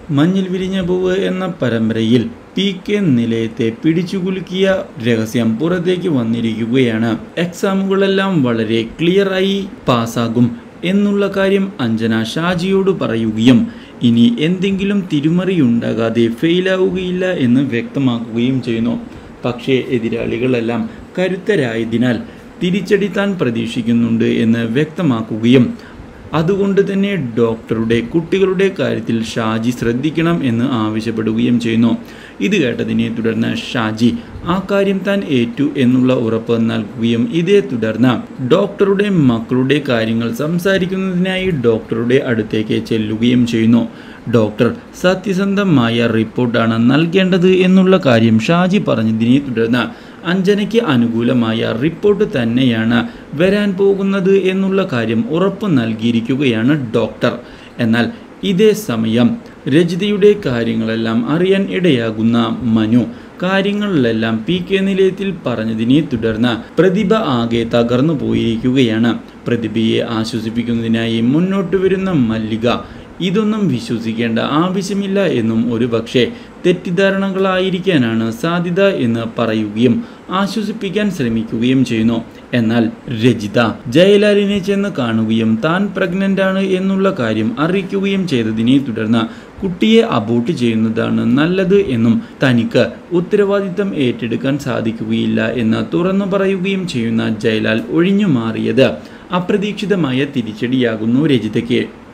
മഞ്ഞിൽ വിരിഞ്ഞ പൂവ് എന്ന പരമ്പരയിൽ പി കെ നിലയത്തെ പിടിച്ചുകുലുക്കിയ രഹസ്യം പുറത്തേക്ക് വന്നിരിക്കുകയാണ് എക്സാമുകളെല്ലാം വളരെ ക്ലിയറായി പാസ്സാകും എന്നുള്ള കാര്യം അഞ്ജന ഷാജിയോട് പറയുകയും ഇനി എന്തെങ്കിലും തിരുമറിയുണ്ടാകാതെ ഫെയിലാവുകയില്ല എന്ന് വ്യക്തമാക്കുകയും ചെയ്യുന്നു പക്ഷേ എതിരാളികളെല്ലാം കരുത്തരായതിനാൽ തിരിച്ചടി താൻ പ്രതീക്ഷിക്കുന്നുണ്ട് എന്ന് വ്യക്തമാക്കുകയും അതുകൊണ്ട് തന്നെ ഡോക്ടറുടെ കുട്ടികളുടെ കാര്യത്തിൽ ഷാജി ശ്രദ്ധിക്കണം എന്ന് ആവശ്യപ്പെടുകയും ചെയ്യുന്നു ഇത് കേട്ടതിനെ തുടർന്ന് ഷാജി ആ കാര്യം താൻ ഏറ്റു എന്നുള്ള ഉറപ്പ് നൽകുകയും ഇതേ തുടർന്ന് ഡോക്ടറുടെ മക്കളുടെ കാര്യങ്ങൾ സംസാരിക്കുന്നതിനായി ഡോക്ടറുടെ അടുത്തേക്ക് ചെല്ലുകയും ചെയ്യുന്നു ഡോക്ടർ സത്യസന്ധമായ റിപ്പോർട്ടാണ് നൽകേണ്ടത് എന്നുള്ള കാര്യം ഷാജി പറഞ്ഞതിനെ തുടർന്ന് അഞ്ജനയ്ക്ക് അനുകൂലമായ റിപ്പോർട്ട് തന്നെയാണ് വരാൻ പോകുന്നത് എന്നുള്ള കാര്യം ഉറപ്പു നൽകിയിരിക്കുകയാണ് ഡോക്ടർ എന്നാൽ ഇതേ സമയം രജിതയുടെ കാര്യങ്ങളെല്ലാം അറിയാൻ ഇടയാകുന്ന മനു കാര്യങ്ങളിലെല്ലാം പി കെ നിലയത്തിൽ പറഞ്ഞതിനെ തുടർന്ന് പ്രതിഭ ആകെ തകർന്നു പോയിരിക്കുകയാണ് പ്രതിഭയെ ആശ്വസിപ്പിക്കുന്നതിനായി മുന്നോട്ട് വരുന്ന മല്ലിക ഇതൊന്നും വിശ്വസിക്കേണ്ട ആവശ്യമില്ല എന്നും ഒരു പക്ഷേ തെറ്റിദ്ധാരണകളായിരിക്കാനാണ് സാധ്യത എന്ന് പറയുകയും ആശ്വസിപ്പിക്കാൻ ശ്രമിക്കുകയും ചെയ്യുന്നു എന്നാൽ രജിത ജയലാലിനെ ചെന്ന് കാണുകയും താൻ പ്രഗ്നന്റ് ആണ് എന്നുള്ള കാര്യം അറിയിക്കുകയും ചെയ്തതിനെ തുടർന്ന് കുട്ടിയെ അബോട്ട് ചെയ്യുന്നതാണ് നല്ലത് എന്നും തനിക്ക് ഉത്തരവാദിത്തം ഏറ്റെടുക്കാൻ സാധിക്കുകയില്ല എന്ന് തുറന്നു പറയുകയും ചെയ്യുന്ന ജയലാൽ ഒഴിഞ്ഞു മാറിയത് അപ്രതീക്ഷിതമായ തിരിച്ചടിയാകുന്നു രജിതയ്ക്ക്